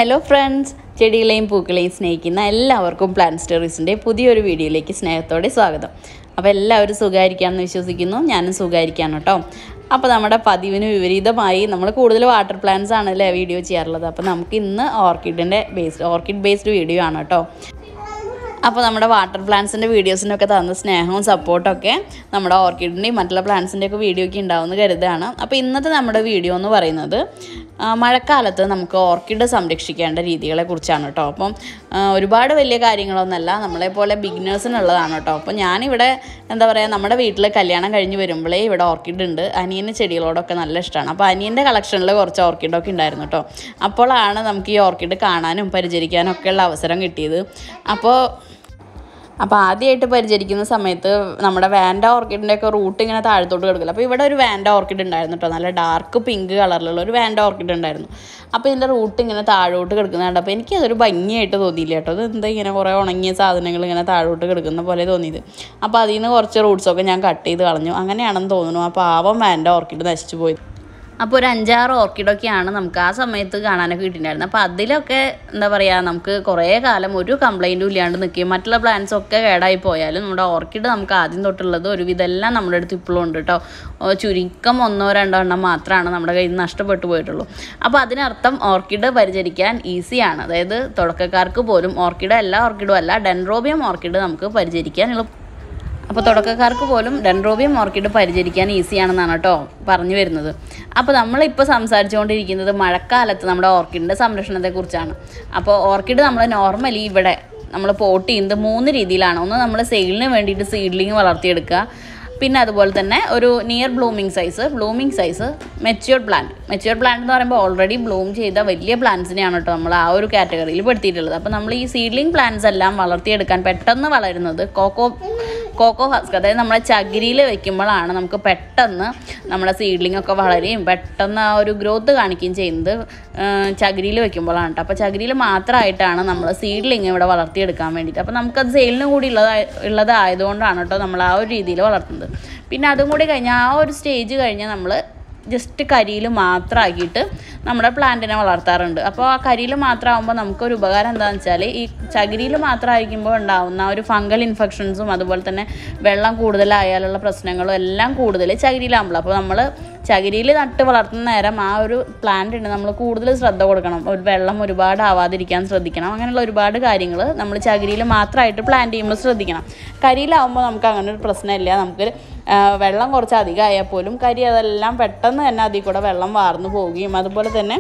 hello friends ചെടികളെയും പൂക്കളെയും സ്നേഹിക്കുന്ന എല്ലാവർക്കും plant സ്റ്റോറീസിൻ്റെ പുതിയൊരു വീഡിയോയിലേക്ക് സ്നേഹത്തോടെ സ്വാഗതം അപ്പോൾ എല്ലാവരും സുഖമായിരിക്കാമെന്ന് വിശ്വസിക്കുന്നു ഞാനും സുഖമായിരിക്കാണ് കേട്ടോ അപ്പോൾ നമ്മുടെ പതിവിന് വിപരീതമായി നമ്മൾ കൂടുതൽ വാട്ടർ പ്ലാന്റ്സ് ആണല്ലേ വീഡിയോ ചെയ്യാറുള്ളത് അപ്പോൾ നമുക്ക് ഇന്ന് ഓർക്കിഡിൻ്റെ ബേസ്ഡ് ഓർക്കിഡ് ബേസ്ഡ് വീഡിയോ ആണ് കേട്ടോ അപ്പോൾ നമ്മുടെ വാട്ടർ പ്ലാന്റ്സിൻ്റെ വീഡിയോസിനൊക്കെ തന്ന സ്നേഹവും സപ്പോർട്ടൊക്കെ നമ്മുടെ ഓർക്കിഡിൻ്റെയും മറ്റുള്ള പ്ലാന്റ്സിൻ്റെ ഒക്കെ വീഡിയോ ഒക്കെ ഉണ്ടാവുമെന്ന് കരുതാണ് അപ്പോൾ ഇന്നത്തെ നമ്മുടെ വീഡിയോ എന്ന് പറയുന്നത് ആ, മഴക്കാലത്ത് നമുക്ക് ഓർക്കിഡ് സംരക്ഷിക്കേണ്ട രീതികളെ കുറിച്ചാണ് കേട്ടോ അപ്പം ആ, ഒരുപാട് വലിയ കാര്യങ്ങളൊന്നുമല്ല നമ്മളെപ്പോലെ ബിഗിനേഴ്സിനുള്ളതാണ് കേട്ടോ അപ്പോൾ ഞാനിവിടെ എന്താ പറയുക നമ്മുടെ വീട്ടിൽ കല്യാണം കഴിഞ്ഞ് വരുമ്പോഴേ ഇവിടെ ഓർക്കിഡ് ഉണ്ട് അനിയന് ചെടികളോടൊക്കെ നല്ല ഇഷ്ടമാണ് അപ്പോൾ അനിയൻ്റെ കളക്ഷനിൽ കുറച്ച് ഓർക്കിഡൊക്കെ ഉണ്ടായിരുന്നു കേട്ടോ അപ്പോഴാണ് നമുക്ക് ഈ ഓർക്കിഡ് കാണാനും പരിചരിക്കാനും ഒക്കെയുള്ള അവസരം കിട്ടിയത് അപ്പോൾ അപ്പോൾ ആദ്യമായിട്ട് പരിചരിക്കുന്ന സമയത്ത് നമ്മുടെ വാൻഡ ഓർക്കിഡിൻ്റെ ഒക്കെ റൂട്ട് ഇങ്ങനെ താഴത്തോട്ട് കിടക്കില്ല അപ്പോൾ ഇവിടെ ഒരു വാൻഡ ഓർക്കിഡ് ഉണ്ടായിരുന്നു കേട്ടോ നല്ല ഡാർക്ക് പിങ്ക് കളറിലുള്ള ഒരു വാൻഡ ഓർക്കിഡ് ഉണ്ടായിരുന്നു അപ്പോൾ ഇതിൻ്റെ റൂട്ട് ഇങ്ങനെ താഴോട്ട് കിടക്കുന്ന കണ്ടപ്പോൾ എനിക്ക് അതൊരു ഭംഗിയായിട്ട് തോന്നിയില്ല കേട്ടോ ഇത് എന്താ ഇങ്ങനെ കുറേ ഉണങ്ങിയ സാധനങ്ങൾ ഇങ്ങനെ താഴോട്ട് കിടക്കുന്ന പോലെ തോന്നിയത് അപ്പോൾ അതിൽ നിന്ന് കുറച്ച് റൂട്ട്സൊക്കെ ഞാൻ കട്ട് ചെയ്ത് കളഞ്ഞു അങ്ങനെയാണെന്ന് തോന്നുന്നു ആ പാവം വാൻഡ ഓർക്കിഡ് നശിച്ചു പോയി അപ്പോൾ ഒരു അഞ്ചാറ് ഓർക്കിഡൊക്കെയാണ് നമുക്ക് ആ സമയത്ത് കാണാനൊക്കെ കിട്ടിയിട്ടുണ്ടായിരുന്നത് അപ്പോൾ അതിലൊക്കെ എന്താ പറയുക നമുക്ക് കുറേ കാലം ഒരു കംപ്ലൈൻറ്റും ഇല്ലാണ്ട് നിൽക്കുകയും മറ്റുള്ള പ്ലാന്റ്സ് ഒക്കെ കേടായി പോയാലും നമ്മുടെ ഓർക്കിഡ് നമുക്ക് ആദ്യം തൊട്ടുള്ളത് ഒരുവിധം എല്ലാം നമ്മുടെ അടുത്ത് ഇപ്പോഴും ഉണ്ട് കേട്ടോ ഓ, ചുരുക്കം ഒന്നോ രണ്ടോ എണ്ണം മാത്രമാണ് നമ്മുടെ കയ്യിൽ നിന്ന് നഷ്ടപ്പെട്ടു പോയിട്ടുള്ളൂ അപ്പോൾ അതിനർത്ഥം ഓർക്കിഡ് പരിചരിക്കാൻ ഈസിയാണ് അതായത് തുടക്കക്കാർക്ക് പോലും ഓർക്കിഡ് എല്ലാ ഓർക്കിഡും അല്ല ഡെൻറോബിയം ഓർക്കിഡ് നമുക്ക് പരിചരിക്കാൻ എളുപ്പം അപ്പോൾ തുടക്കക്കാർക്ക് പോലും ഡെൻഡ്രോബിയം ഓർക്കിഡ് പരിചരിക്കാൻ ഈസിയാണെന്നാണ് കേട്ടോ പറഞ്ഞു വരുന്നത് അപ്പോൾ നമ്മളിപ്പോൾ സംസാരിച്ചുകൊണ്ടിരിക്കുന്നത് മഴക്കാലത്ത് നമ്മുടെ ഓർക്കിഡിൻ്റെ സംരക്ഷണത്തെക്കുറിച്ചാണ് അപ്പോൾ ഓർക്കിഡ് നമ്മൾ നോർമലി ഇവിടെ നമ്മൾ പോട്ട് ചെയ്യുന്നത് മൂന്ന് രീതിയിലാണ് ഒന്ന് നമ്മൾ സെയിലിന് വേണ്ടിയിട്ട് സീഡ്ലിങ് വളർത്തിയെടുക്കുക പിന്നെ അതുപോലെ തന്നെ ഒരു near blooming size blooming size matured plant matured plant എന്ന് പറയുമ്പോൾ ഓൾറെഡി ബ്ലൂം ചെയ്ത വലിയ പ്ലാന്റ്സിനെയാണ് കേട്ടോ നമ്മൾ ആ ഒരു കാറ്റഗറിയിൽ പെടുത്തിയിട്ടുള്ളത് അപ്പോൾ നമ്മൾ ഈ സീഡ്ലിംഗ് പ്ലാന്റ്സ് എല്ലാം വളർത്തിയെടുക്കാൻ പെട്ടെന്ന് വളരുന്നത് കോക്കോ കോക്കോ ഹസ്ക് അതായത് നമ്മളെ ചകിരിയിൽ വെക്കുമ്പോഴാണ് നമുക്ക് പെട്ടെന്ന് നമ്മുടെ സീഡ്ലിംഗ് ഒക്കെ വളരുകയും പെട്ടെന്ന് ആ ഒരു ഗ്രോത്ത് കാണിക്കുകയും ചെയ്യുന്നത് ചകിരിയിൽ വെക്കുമ്പോഴാണ് കേട്ടോ അപ്പോൾ ചകിരിയിൽ മാത്രമായിട്ടാണ് നമ്മൾ സീഡ്ലിംഗ് ഇവിടെ വളർത്തിയെടുക്കാൻ വേണ്ടിയിട്ട് അപ്പോൾ നമുക്കത് സെയിലിനും കൂടി ഉള്ളതായ ഉള്ളതായതുകൊണ്ടാണ് കേട്ടോ നമ്മൾ ആ ഒരു രീതിയിൽ വളർത്തുന്നത് പിന്നെ അതും കൂടി കഴിഞ്ഞാൽ ആ ഒരു സ്റ്റേജ് കഴിഞ്ഞാൽ നമ്മൾ ജസ്റ്റ് കരിയിൽ മാത്രമാക്കിയിട്ട് നമ്മുടെ പ്ലാന്റിനെ വളർത്താറുണ്ട് അപ്പോൾ ആ കരിയിൽ മാത്രമാകുമ്പോൾ നമുക്കൊരു ഉപകാരം എന്താണെന്ന് വെച്ചാൽ ഈ ചകിരിയിൽ മാത്രമായിരിക്കുമ്പോൾ ഉണ്ടാവുന്ന ഒരു ഫംഗൽ ഇൻഫെക്ഷൻസും അതുപോലെ തന്നെ വെള്ളം കൂടുതലായാലുള്ള പ്രശ്നങ്ങളും എല്ലാം കൂടുതൽ ചകിരിയിലാകുമ്പോൾ അപ്പോൾ നമ്മൾ ചകിരിയിൽ നട്ട് വളർത്തുന്ന നേരം ആ ഒരു പ്ലാന്റിന് നമ്മൾ കൂടുതൽ ശ്രദ്ധ കൊടുക്കണം ഒരു വെള്ളം ഒരുപാട് ആവാതിരിക്കാൻ ശ്രദ്ധിക്കണം അങ്ങനെയുള്ള ഒരുപാട് കാര്യങ്ങൾ നമ്മൾ ചകിരിയിൽ മാത്രമായിട്ട് പ്ലാന്റ് ചെയ്യുമ്പോൾ ശ്രദ്ധിക്കണം കരിയിലാവുമ്പോൾ നമുക്ക് അങ്ങനെ ഒരു പ്രശ്നമില്ല നമുക്ക് ആ, വെള്ളം കുറച്ച് അധികമായാൽ പോലും കരി അതെല്ലാം പെട്ടെന്ന് തന്നെ അതിൽ കൂടെ വെള്ളം വാർന്നു പോവുകയും അതുപോലെ തന്നെ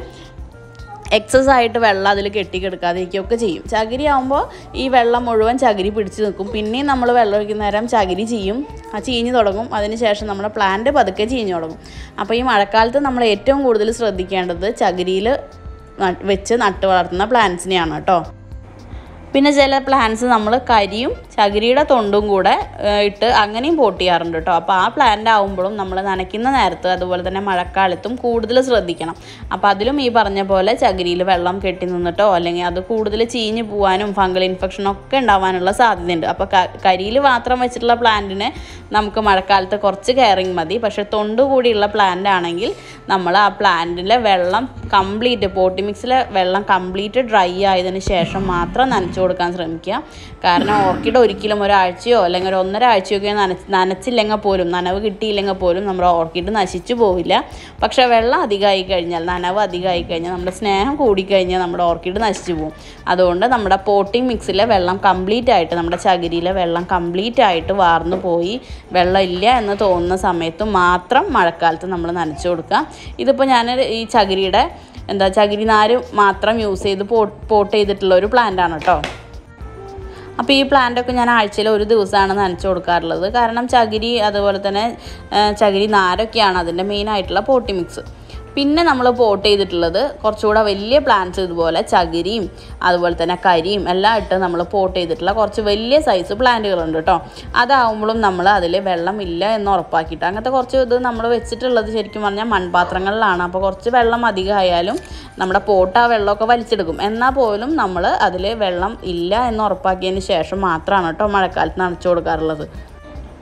എക്സസ് ആയിട്ട് വെള്ളം അതിൽ കെട്ടിക്കിടക്കാതിരിക്കുകയൊക്കെ ചെയ്യും ചകിരി ആകുമ്പോൾ ഈ വെള്ളം മുഴുവൻ ചകിരി പിടിച്ച് നിൽക്കും പിന്നെയും നമ്മൾ വെള്ളം ഒഴിക്കുന്ന നേരം ചകിരി ചെയ്യും ആ ചീഞ്ഞ് തുടങ്ങും അതിനുശേഷം നമ്മുടെ പ്ലാന്റ് പതുക്കെ ചീഞ്ഞ് തുടങ്ങും അപ്പോൾ ഈ മഴക്കാലത്ത് നമ്മൾ ഏറ്റവും കൂടുതൽ ശ്രദ്ധിക്കേണ്ടത് ചകിരിയിൽ വെച്ച് നട്ട് വളർത്തുന്ന പ്ലാന്റ്സിനെയാണ് കേട്ടോ പിന്നെ ചില പ്ലാന്റ്സ് നമ്മൾ കരിയും ചകിരിയുടെ തൊണ്ടും കൂടെ ഏഹ്, ഇട്ട് അങ്ങനെയും പോട്ട് ചെയ്യാറുണ്ട് കേട്ടോ അപ്പോൾ ആ പ്ലാന്റ് ആവുമ്പോഴും നമ്മൾ നനയ്ക്കുന്ന നേരത്ത് അതുപോലെ തന്നെ മഴക്കാലത്തും കൂടുതൽ ശ്രദ്ധിക്കണം അപ്പോൾ അതിലും ഈ പറഞ്ഞ പോലെ ചകിരിയിൽ വെള്ളം കെട്ടി നിന്നിട്ടോ അല്ലെങ്കിൽ അത് കൂടുതൽ ചീഞ്ഞ് പോകാനും ഫംഗൽ ഇൻഫെക്ഷനും ഒക്കെ ഉണ്ടാവാനുള്ള സാധ്യതയുണ്ട് അപ്പോൾ കരിയിൽ മാത്രം വെച്ചിട്ടുള്ള പ്ലാന്റിന് നമുക്ക് മഴക്കാലത്ത് കുറച്ച് കെയറിങ് മതി പക്ഷേ തൊണ്ട് കൂടിയുള്ള പ്ലാന്റ് ആണെങ്കിൽ നമ്മൾ ആ പ്ലാന്റിലെ വെള്ളം കംപ്ലീറ്റ് പോട്ടി മിക്സിലെ വെള്ളം കംപ്ലീറ്റ് ഡ്രൈ ആയതിനു ശേഷം മാത്രം നനച്ചു കൊടുക്കാൻ ശ്രമിക്കുക കാരണം ഓർക്കിഡ് ഒരിക്കലും ഒരാഴ്ചയോ അല്ലെങ്കിൽ ഒരു ഒന്നര ആഴ്ചയൊക്കെ നനച്ച് നനച്ചില്ലെങ്കിൽ പോലും നനവ് കിട്ടിയില്ലെങ്കിൽ പോലും നമ്മുടെ ഓർക്കിഡ് നശിച്ചു പോവില്ല പക്ഷേ വെള്ളം അധികമായി കഴിഞ്ഞാൽ നനവ് അധികമായി കഴിഞ്ഞാൽ നമ്മുടെ സ്നേഹം കൂടിക്കഴിഞ്ഞാൽ നമ്മുടെ ഓർക്കിഡ് നശിച്ചു പോകും അതുകൊണ്ട് നമ്മുടെ പോട്ടിംഗ് മിക്സിലെ വെള്ളം കംപ്ലീറ്റ് ആയിട്ട് നമ്മുടെ ചകിരിയിലെ വെള്ളം കംപ്ലീറ്റ് ആയിട്ട് വാർന്നു പോയി വെള്ളം ഇല്ല എന്ന് തോന്നുന്ന സമയത്ത് മാത്രം മഴക്കാലത്ത് നമ്മൾ നനച്ചു കൊടുക്കുക ഇതിപ്പോൾ ഞാൻ ഈ ചകിരിയുടെ എന്താ ചകിരി നാര് മാത്രം യൂസ് ചെയ്ത് പോട്ട് പോട്ട് ചെയ്തിട്ടുള്ള ഒരു പ്ലാന്റാണ് കേട്ടോ അപ്പോൾ ഈ പ്ലാന്റൊക്കെ ഞാൻ ആഴ്ചയിൽ ഒരു ദിവസമാണ് നനച്ചു കൊടുക്കാറുള്ളത് കാരണം ചകിരി അതുപോലെ തന്നെ ആ, ചകിരി നാരൊക്കെയാണ് അതിൻ്റെ മെയിനായിട്ടുള്ള പോട്ടി മിക്സ് പിന്നെ നമ്മൾ പോട്ട് ചെയ്തിട്ടുള്ളത് കുറച്ചുകൂടെ വലിയ പ്ലാന്റ്സ് ഇതുപോലെ ചകിരിയും അതുപോലെ തന്നെ കരിയും എല്ലാം ഇട്ട് നമ്മൾ പോട്ട് ചെയ്തിട്ടുള്ള കുറച്ച് വലിയ സൈസ് പ്ലാന്റുകളുണ്ട് കേട്ടോ അതാവുമ്പോഴും നമ്മൾ അതിൽ വെള്ളം ഇല്ല എന്ന് ഉറപ്പാക്കിയിട്ട് അങ്ങനത്തെ കുറച്ച് ഇത് നമ്മൾ വെച്ചിട്ടുള്ളത് ശരിക്കും പറഞ്ഞാൽ മൺപാത്രങ്ങളിലാണ് അപ്പോൾ കുറച്ച് വെള്ളം അധികമായാലും നമ്മുടെ പോട്ട് ആ വെള്ളമൊക്കെ വലിച്ചെടുക്കും എന്നാൽ പോലും നമ്മൾ അതിൽ വെള്ളം ഇല്ല എന്ന് ഉറപ്പാക്കിയതിന് ശേഷം മാത്രമാണ് കേട്ടോ മഴക്കാലത്ത് നനച്ചു കൊടുക്കാറുള്ളത്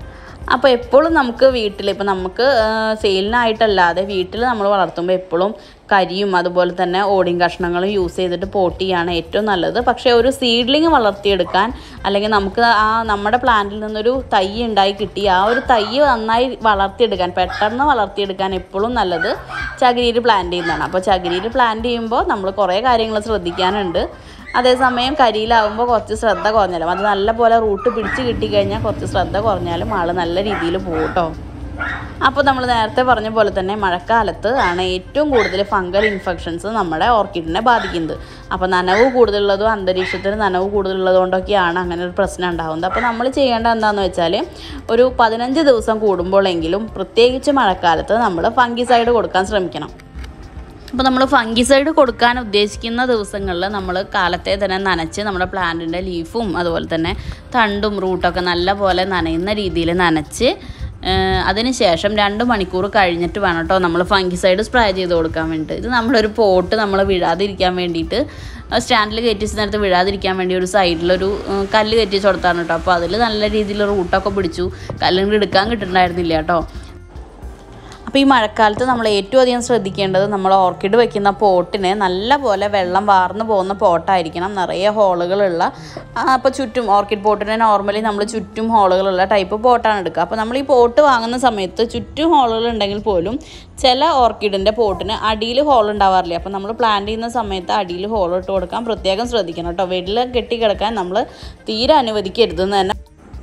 അപ്പോൾ എപ്പോഴും നമുക്ക് വീട്ടിൽ ഇപ്പോൾ നമുക്ക് സെയിലിനായിട്ടല്ലാതെ വീട്ടിൽ നമ്മൾ വളർത്തുമ്പോൾ എപ്പോഴും കരിയും അതുപോലെ തന്നെ ഓടിയും കഷ്ണങ്ങളും യൂസ് ചെയ്തിട്ട് പോട്ട് ചെയ്യാണ് ഏറ്റവും നല്ലത് പക്ഷേ ഒരു സീഡ്ലിങ് വളർത്തിയെടുക്കാൻ അല്ലെങ്കിൽ നമുക്ക് ആ നമ്മുടെ പ്ലാന്റിൽ നിന്നൊരു തൈ ഉണ്ടായി കിട്ടി ആ ഒരു തൈ നന്നായി വളർത്തിയെടുക്കാൻ പെട്ടെന്ന് വളർത്തിയെടുക്കാൻ എപ്പോഴും നല്ലത് ചകിരിയിൽ പ്ലാന്റ് ചെയ്യുന്നതാണ് അപ്പോൾ ചകിരിയിൽ പ്ലാന്റ് ചെയ്യുമ്പോൾ നമ്മൾ കുറേ കാര്യങ്ങൾ ശ്രദ്ധിക്കാനുണ്ട് അതേസമയം കരിയിലാവുമ്പോൾ കുറച്ച് ശ്രദ്ധ കുറഞ്ഞാലും അത് നല്ലപോലെ റൂട്ട് പിടിച്ച് കിട്ടിക്കഴിഞ്ഞാൽ കുറച്ച് ശ്രദ്ധ കുറഞ്ഞാലും ആൾ നല്ല രീതിയിൽ പോകും കേട്ടോ അപ്പോൾ നമ്മൾ നേരത്തെ പറഞ്ഞ പോലെ തന്നെ മഴക്കാലത്ത് ആണ് ഏറ്റവും കൂടുതൽ ഫംഗൽ ഇൻഫെക്ഷൻസ് നമ്മുടെ ഓർക്കിഡിനെ ബാധിക്കുന്നത് അപ്പോൾ നനവ് കൂടുതലുള്ളതും അന്തരീക്ഷത്തിൽ നനവ് കൂടുതലുള്ളത് കൊണ്ടൊക്കെയാണ് അങ്ങനെ ഒരു പ്രശ്നം ഉണ്ടാകുന്നത് അപ്പോൾ നമ്മൾ ചെയ്യേണ്ടത് എന്താണെന്ന് വെച്ചാൽ ഒരു പതിനഞ്ച് ദിവസം കൂടുമ്പോഴെങ്കിലും പ്രത്യേകിച്ച് മഴക്കാലത്ത് നമ്മൾ ഫംഗിസൈഡ് കൊടുക്കാൻ ശ്രമിക്കണം അപ്പോൾ നമ്മൾ ഫംഗിസൈഡ് കൊടുക്കാൻ ഉദ്ദേശിക്കുന്ന ദിവസങ്ങളിൽ നമ്മൾ കാലത്തെ തന്നെ നനച്ച് നമ്മുടെ പ്ലാന്റിൻ്റെ ലീഫും അതുപോലെ തന്നെ തണ്ടും റൂട്ടൊക്കെ നല്ലപോലെ നനയുന്ന രീതിയിൽ നനച്ച് അതിനുശേഷം രണ്ട് മണിക്കൂർ കഴിഞ്ഞിട്ട് വേണം കേട്ടോ നമ്മൾ ഫംഗിസൈഡ് സ്പ്രേ ചെയ്ത് കൊടുക്കാൻ വേണ്ടിയിട്ട് ഇത് നമ്മളൊരു പോട്ട് നമ്മൾ വിഴാതിരിക്കാൻ വേണ്ടിയിട്ട് സ്റ്റാൻഡിൽ കയറ്റി നേരത്ത് വിഴാതിരിക്കാൻ വേണ്ടി ഒരു സൈഡിലൊരു ഉം, കല്ല് കയറ്റി കൊടുത്താണ് കേട്ടോ അപ്പോൾ അതിൽ നല്ല രീതിയിൽ റൂട്ടൊക്കെ പിടിച്ചു കല്ലുകൊണ്ട് എടുക്കാൻ കിട്ടുന്നുണ്ടായിരുന്നില്ല കേട്ടോ അപ്പോൾ ഈ മഴക്കാലത്ത് നമ്മൾ ഏറ്റവും അധികം ശ്രദ്ധിക്കേണ്ടത് നമ്മൾ ഓർക്കിഡ് വെക്കുന്ന പോട്ടിന് നല്ല പോലെ വെള്ളം വാർന്നു പോകുന്ന പോട്ടായിരിക്കണം നിറയെ ഹോളുകളുള്ള അപ്പോൾ ചുറ്റും ഓർക്കിഡ് പോട്ടിന് നോർമലി നമ്മൾ ചുറ്റും ഹോളുകളുള്ള ടൈപ്പ് പോട്ടാണ് എടുക്കുക അപ്പോൾ നമ്മൾ ഈ പോട്ട് വാങ്ങുന്ന സമയത്ത് ചുറ്റും ഹോളുകൾ ഉണ്ടെങ്കിൽ പോലും ചില ഓർക്കിഡിൻ്റെ പോട്ടിന് അടിയിൽ ഹോൾ ഉണ്ടാവാറില്ല അപ്പോൾ നമ്മൾ പ്ലാന്റ് ചെയ്യുന്ന സമയത്ത് അടിയിൽ ഹോൾ ഇട്ട് കൊടുക്കാൻ പ്രത്യേകം ശ്രദ്ധിക്കണം കേട്ടോ വെള്ളിൽ കെട്ടിക്കിടക്കാൻ നമ്മൾ തീരെ അനുവദിക്കരുതെന്ന് തന്നെ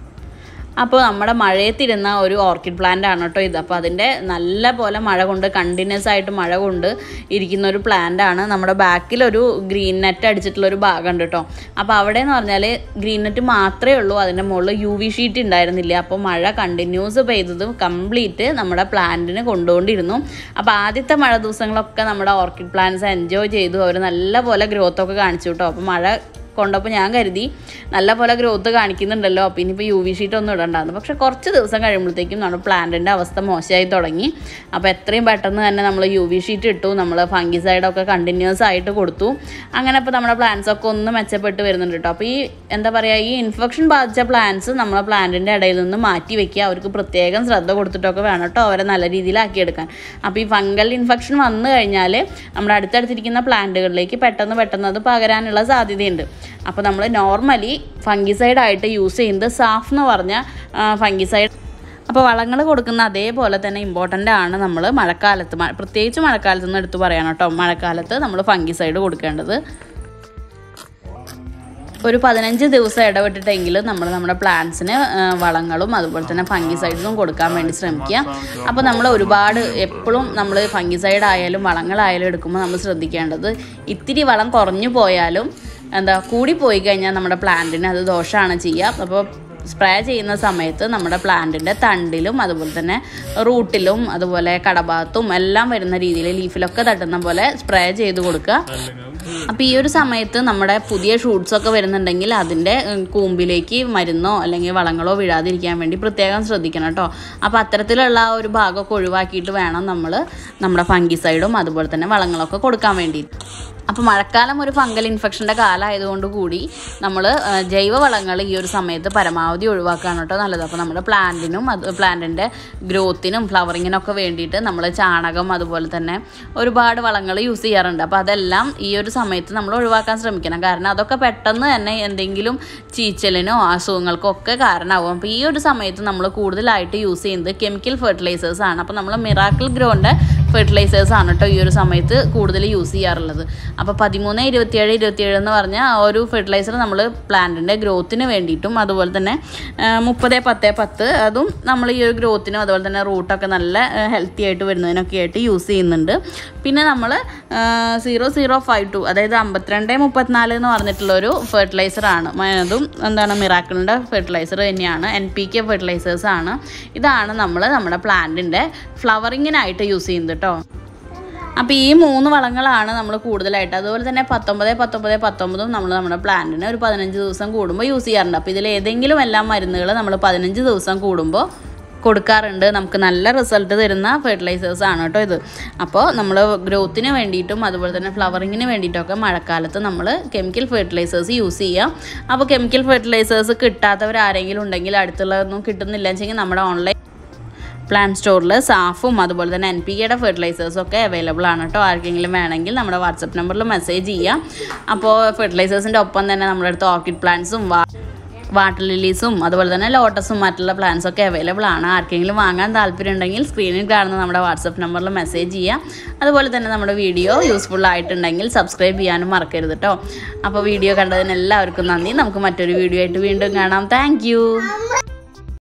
അപ്പോൾ നമ്മുടെ മഴയത്തിരുന്ന ഒരു ഓർക്കിഡ് പ്ലാന്റ് ആണ് കേട്ടോ ഇത് അപ്പോൾ അതിൻ്റെ നല്ല പോലെ മഴ കൊണ്ട് കണ്ടിന്യൂസ് ആയിട്ട് മഴ കൊണ്ട് ഇരിക്കുന്ന ഒരു പ്ലാന്റ് ആണ് നമ്മുടെ ബാക്കിലൊരു ഗ്രീൻ നെറ്റ് അടിച്ചിട്ടുള്ള ഒരു ഭാഗമുണ്ട് കേട്ടോ അപ്പോൾ അവിടെ എന്ന് പറഞ്ഞാൽ ഗ്രീൻ നെറ്റ് മാത്രമേ ഉള്ളൂ അതിൻ്റെ മുകളിൽ യു വി ഷീറ്റ് ഉണ്ടായിരുന്നില്ല അപ്പോൾ മഴ കണ്ടിന്യൂസ് പെയ്തത് കംപ്ലീറ്റ് നമ്മുടെ പ്ലാന്റിന് കൊണ്ടുകൊണ്ടിരുന്നു അപ്പോൾ ആദ്യത്തെ മഴ ദിവസങ്ങളൊക്കെ നമ്മുടെ ഓർക്കിഡ് പ്ലാന്റ്സ് എൻജോയ് ചെയ്തു അവർ നല്ല പോലെ ഗ്രോത്ത് ഒക്കെ കാണിച്ചു കേട്ടോ അപ്പോൾ മഴ കൊണ്ടപ്പോൾ ഞാൻ കരുതി നല്ല പോലെ ഗ്രോത്ത് കാണിക്കുന്നുണ്ടല്ലോ അപ്പോൾ ഇനിയിപ്പോൾ യു വി ഷീറ്റ് ഒന്നും ഇടണ്ടായിരുന്നു പക്ഷെ കുറച്ച് ദിവസം കഴിയുമ്പോഴത്തേക്കും നമ്മുടെ പ്ലാന്റിൻ്റെ അവസ്ഥ മോശമായി തുടങ്ങി അപ്പോൾ എത്രയും പെട്ടെന്ന് തന്നെ നമ്മൾ യു വി ഷീറ്റ് ഇട്ടു നമ്മൾ ഫംഗിസൈഡൊക്കെ കണ്ടിന്യൂസ് ആയിട്ട് കൊടുത്തു അങ്ങനെ ഇപ്പോൾ നമ്മുടെ പ്ലാന്റ്സ് ഒക്കെ ഒന്ന് മെച്ചപ്പെട്ട് വരുന്നുണ്ട് കേട്ടോ അപ്പോൾ ഈ എന്താ പറയുക ഈ ഇൻഫെക്ഷൻ ബാധിച്ച പ്ലാന്റ്സ് നമ്മളെ പ്ലാന്റിൻ്റെ ഇടയിൽ നിന്ന് മാറ്റി വെക്കുക അവർക്ക് പ്രത്യേകം ശ്രദ്ധ കൊടുത്തിട്ടൊക്കെ വേണം കേട്ടോ അവരെ നല്ല രീതിയിലാക്കിയെടുക്കാൻ അപ്പോൾ ഈ ഫംഗൽ ഇൻഫെക്ഷൻ വന്നു കഴിഞ്ഞാൽ നമ്മുടെ അടുത്തടുത്തിരിക്കുന്ന പ്ലാന്റുകളിലേക്ക് പെട്ടെന്ന് പെട്ടെന്ന് അത് പകരാനുള്ള സാധ്യതയുണ്ട് അപ്പോൾ നമ്മൾ നോർമലി ഫംഗിസൈഡ് ആയിട്ട് യൂസ് ചെയ്യുന്നത് സാഫ് എന്ന് പറഞ്ഞ ഫംഗിസൈഡ് അപ്പോൾ വളങ്ങൾ കൊടുക്കുന്ന അതേപോലെ തന്നെ ഇമ്പോർട്ടൻ്റ് ആണ് നമ്മൾ മഴക്കാലത്ത് മ- പ്രത്യേകിച്ച് മഴക്കാലത്ത് നിന്ന് എടുത്ത് പറയണം കേട്ടോ മഴക്കാലത്ത് നമ്മൾ ഫംഗിസൈഡ് കൊടുക്കേണ്ടത് ഒരു പതിനഞ്ച് ദിവസം ഇടവിട്ടിട്ടെങ്കിലും നമ്മൾ നമ്മുടെ പ്ലാന്റ്സിന് വളങ്ങളും അതുപോലെ തന്നെ ഫംഗിസൈഡ്സും കൊടുക്കാൻ വേണ്ടി ശ്രമിക്കുക അപ്പോൾ നമ്മൾ ഒരുപാട് എപ്പോഴും നമ്മൾ ഫംഗിസൈഡ് ആയാലും വളങ്ങളായാലും എടുക്കുമ്പോൾ നമ്മൾ ശ്രദ്ധിക്കേണ്ടത് ഇത്തിരി വളം കുറഞ്ഞു പോയാലും എന്താ കൂടി പോയി കഴിഞ്ഞാൽ നമ്മുടെ പ്ലാന്റിന് അത് ദോഷമാണ് ചെയ്യുക അപ്പോൾ സ്പ്രേ ചെയ്യുന്ന സമയത്ത് നമ്മുടെ പ്ലാന്റിൻ്റെ തണ്ടിലും അതുപോലെ തന്നെ റൂട്ടിലും അതുപോലെ കടഭാഗത്തും എല്ലാം വരുന്ന രീതിയിൽ ലീഫിലൊക്കെ തട്ടുന്ന പോലെ സ്പ്രേ ചെയ്ത് കൊടുക്കുക അപ്പോൾ ഈ ഒരു സമയത്ത് നമ്മുടെ പുതിയ ഷൂട്ട്സ് ഒക്കെ വരുന്നുണ്ടെങ്കിൽ അതിൻ്റെ ഉം, കൂമ്പിലേക്ക് മരുന്നോ അല്ലെങ്കിൽ വളങ്ങളോ വീഴാതിരിക്കാൻ വേണ്ടി പ്രത്യേകം ശ്രദ്ധിക്കണം കേട്ടോ അപ്പോൾ അത്തരത്തിലുള്ള ആ ഒരു ഭാഗമൊക്കെ ഒഴിവാക്കിയിട്ട് വേണം നമ്മൾ നമ്മുടെ ഫംഗിസൈഡും അതുപോലെ തന്നെ വളങ്ങളൊക്കെ കൊടുക്കാൻ വേണ്ടി അപ്പോൾ മഴക്കാലം ഒരു ഫംഗൽ ഇൻഫെക്ഷൻ്റെ കാലമായതുകൊണ്ട് കൂടി നമ്മൾ ജൈവ വളങ്ങൾ ഈ ഒരു സമയത്ത് പരമാവധി ഒഴിവാക്കുകയാണ് കേട്ടോ നല്ലത് അപ്പോൾ നമ്മുടെ പ്ലാന്റിനും അത് പ്ലാന്റിൻ്റെ ഗ്രോത്തിനും ഫ്ലവറിങ്ങിനൊക്കെ വേണ്ടിയിട്ട് നമ്മൾ ചാണകം അതുപോലെ തന്നെ ഒരുപാട് വളങ്ങൾ യൂസ് ചെയ്യാറുണ്ട് അപ്പോൾ അതെല്ലാം ഈ ഒരു സമയത്ത് നമ്മൾ ഒഴിവാക്കാൻ ശ്രമിക്കണം കാരണം അതൊക്കെ പെട്ടെന്ന് തന്നെ എന്തെങ്കിലും ചീച്ചലിനോ അസുഖങ്ങൾക്കോ ഒക്കെ കാരണമാകും അപ്പോൾ ഈ ഒരു സമയത്ത് നമ്മൾ കൂടുതലായിട്ട് യൂസ് ചെയ്യുന്നത് കെമിക്കൽ ഫെർട്ടിലൈസേഴ്സ് ആണ് അപ്പോൾ നമ്മൾ മിറാക്കിൾ ഗ്രോൻ്റെ ഫെർട്ടിലൈസേഴ്സ് ആണ് കേട്ടോ ഈ ഒരു സമയത്ത് കൂടുതൽ യൂസ് ചെയ്യാറുള്ളത് അപ്പോൾ പതിമൂന്ന് ഇരുപത്തിയേഴ് ഇരുപത്തിയേഴ് എന്ന് പറഞ്ഞ ആ ഒരു ഫെർട്ടിലൈസർ നമ്മൾ പ്ലാന്റിൻ്റെ ഗ്രോത്തിന് വേണ്ടിയിട്ടും അതുപോലെ തന്നെ മുപ്പത് പത്ത് പത്ത് അതും നമ്മൾ ഈ ഒരു ഗ്രോത്തിനും അതുപോലെ തന്നെ റൂട്ടൊക്കെ നല്ല ഹെൽത്തി ആയിട്ട് വരുന്നതിനൊക്കെ ആയിട്ട് യൂസ് ചെയ്യുന്നുണ്ട് പിന്നെ നമ്മൾ സീറോ സീറോ ഫൈവ് ടു അതായത് അമ്പത്തിരണ്ട് മുപ്പത്തിനാല് എന്ന് പറഞ്ഞിട്ടുള്ളൊരു ഫെർട്ടിലൈസറാണ് അതും എന്താണ് മിറാക്കിളിൻ്റെ ഫെർട്ടിലൈസർ തന്നെയാണ് എൻ പി കെ ഫെർട്ടിലൈസേഴ്സ് ആണ് ഇതാണ് നമ്മൾ നമ്മുടെ പ്ലാന്റിൻ്റെ ഫ്ലവറിങ്ങിനായിട്ട് യൂസ് ചെയ്യുന്നത് കേട്ടോ അപ്പോൾ ഈ മൂന്ന് വളങ്ങളാണ് നമ്മൾ കൂടുതലായിട്ട് അതുപോലെ തന്നെ പത്തൊമ്പത് പത്തൊമ്പത് പത്തൊമ്പതും നമ്മൾ നമ്മുടെ പ്ലാന്റിന് ഒരു പതിനഞ്ച് ദിവസം കൂടുമ്പോൾ യൂസ് ചെയ്യാറുണ്ട് അപ്പോൾ ഇതിൽ ഏതെങ്കിലും എല്ലാം മരുന്നുകൾ നമ്മൾ പതിനഞ്ച് ദിവസം കൂടുമ്പോൾ കൊടുക്കാറുണ്ട് നമുക്ക് നല്ല റിസൾട്ട് തരുന്ന ഫെർട്ടിലൈസേഴ്സ് ആണ് കേട്ടോ ഇത് അപ്പോൾ നമ്മൾ ഗ്രോത്തിന് വേണ്ടിയിട്ടും അതുപോലെ തന്നെ ഫ്ലവറിങ്ങിന് വേണ്ടിയിട്ടൊക്കെ മഴക്കാലത്ത് നമ്മൾ കെമിക്കൽ ഫെർട്ടിലൈസേഴ്സ് യൂസ് ചെയ്യാം അപ്പോൾ കെമിക്കൽ ഫെർട്ടിലൈസേഴ്സ് കിട്ടാത്തവർ ആരെങ്കിലും ഉണ്ടെങ്കിൽ അടുത്തുള്ളതൊന്നും കിട്ടുന്നില്ല വെച്ചെങ്കിൽ നമ്മുടെ ഓൺലൈൻ പ്ലാൻ സ്റ്റോറിൽ സാഫും അതുപോലെ തന്നെ എൻ പി കെയുടെ ഫെർട്ടിലൈസേഴ്സും ഒക്കെ അവൈലബിൾ ആണ് കേട്ടോ ആർക്കെങ്കിലും വേണമെങ്കിൽ നമ്മുടെ വാട്സപ്പ് നമ്പറിൽ മെസ്സേജ് ചെയ്യാം അപ്പോൾ ഫെർട്ടിലൈസേഴ്സിൻ്റെ ഒപ്പം തന്നെ നമ്മുടെ അടുത്ത് ഓർക്കിഡ് പ്ലാന്റ്സും വാട്ടർ ലിലീസും അതുപോലെ തന്നെ ലോട്ടസും മറ്റുള്ള പ്ലാന്റ്സും ഒക്കെ അവൈലബിൾ ആണ് ആർക്കെങ്കിലും വാങ്ങാൻ താല്പര്യം ഉണ്ടെങ്കിൽ സ്ക്രീനിൽ കാണുന്ന നമ്മുടെ വാട്സപ്പ് നമ്പറിൽ മെസ്സേജ് ചെയ്യാം അതുപോലെ തന്നെ നമ്മുടെ വീഡിയോ യൂസ്ഫുൾ ആയിട്ടുണ്ടെങ്കിൽ സബ്സ്ക്രൈബ് ചെയ്യാനും മറക്കരുത് കേട്ടോ അപ്പോൾ വീഡിയോ കണ്ടതിന് എല്ലാവർക്കും നന്ദി നമുക്ക് മറ്റൊരു വീഡിയോ ആയിട്ട് വീണ്ടും കാണാം താങ്ക്